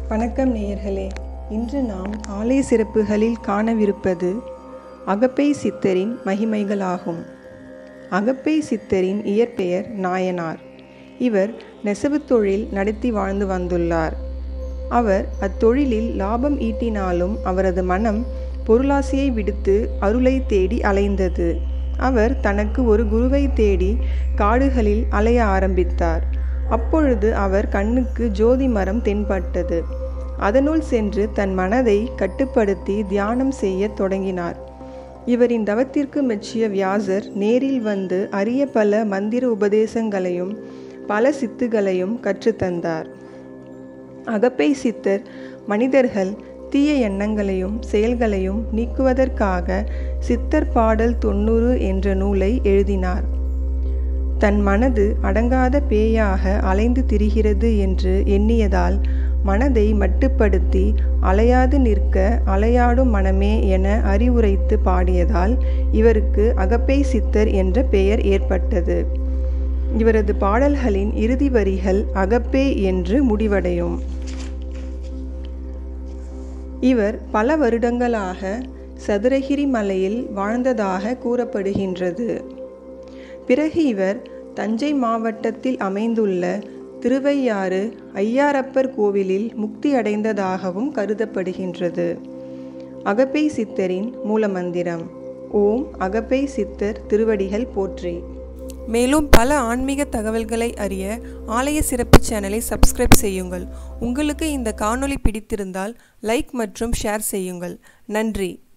வணக்கம் நேயர்களே இன்று நாம் ஆலய சிறப்புகளில் காணவிருப்பது அகப்பை சித்தரின் மகிமைகளாகும் அகப்பை சித்தரின் இயற்பெயர் நாயனார் இவர் நெசவுத் தொழில் நடத்தி வாழ்ந்து வந்துள்ளார் அவர் அத்தொழிலில் லாபம் ஈட்டினாலும் அவரது மனம் பொருளாசையை விடுத்து அருளை தேடி அலைந்தது அவர் தனக்கு ஒரு குருவை தேடி காடுகளில் அலைய ஆரம்பித்தார் அப்பொழுது அவர் கண்ணுக்கு ஜோதி மரம் தென்பட்டது அதனுள் சென்று தன் மனதை கட்டுப்படுத்தி தியானம் செய்யத் தொடங்கினார் இவரின் தவத்திற்கு மெச்சிய வியாசர் நேரில் வந்து அரிய பல மந்திர உபதேசங்களையும் பல சித்துகளையும் கற்றுத்தந்தார் அகப்பை சித்தர் மனிதர்கள் தீய எண்ணங்களையும் செயல்களையும் நீக்குவதற்காக சித்தர் பாடல் தொண்ணூறு என்ற நூலை எழுதினார் தன் மனது அடங்காத பேயாக அலைந்து திரிகிறது என்று எண்ணியதால் மனதை மட்டுப்படுத்தி அலையாது நிற்க அலையாடும் மனமே என அறிவுரைத்து பாடியதால் இவருக்கு அகப்பை சித்தர் என்ற பெயர் ஏற்பட்டது இவரது பாடல்களின் இறுதி வரிகள் அகப்பே என்று முடிவடையும் இவர் பல வருடங்களாக சதுரகிரி மலையில் வாழ்ந்ததாக கூறப்படுகின்றது பிறகு இவர் தஞ்சை மாவட்டத்தில் அமைந்துள்ள திருவையாறு ஐயாரப்பர் கோவிலில் முக்தி அடைந்ததாகவும் கருதப்படுகின்றது அகப்பை சித்தரின் மூலமந்திரம் ஓம் அகப்பை சித்தர் திருவடிகள் போற்றி மேலும் பல ஆன்மீக தகவல்களை அறிய ஆலய சிறப்பு சேனலை சப்ஸ்கிரைப் செய்யுங்கள் உங்களுக்கு இந்த காணொளி பிடித்திருந்தால் லைக் மற்றும் ஷேர் செய்யுங்கள் நன்றி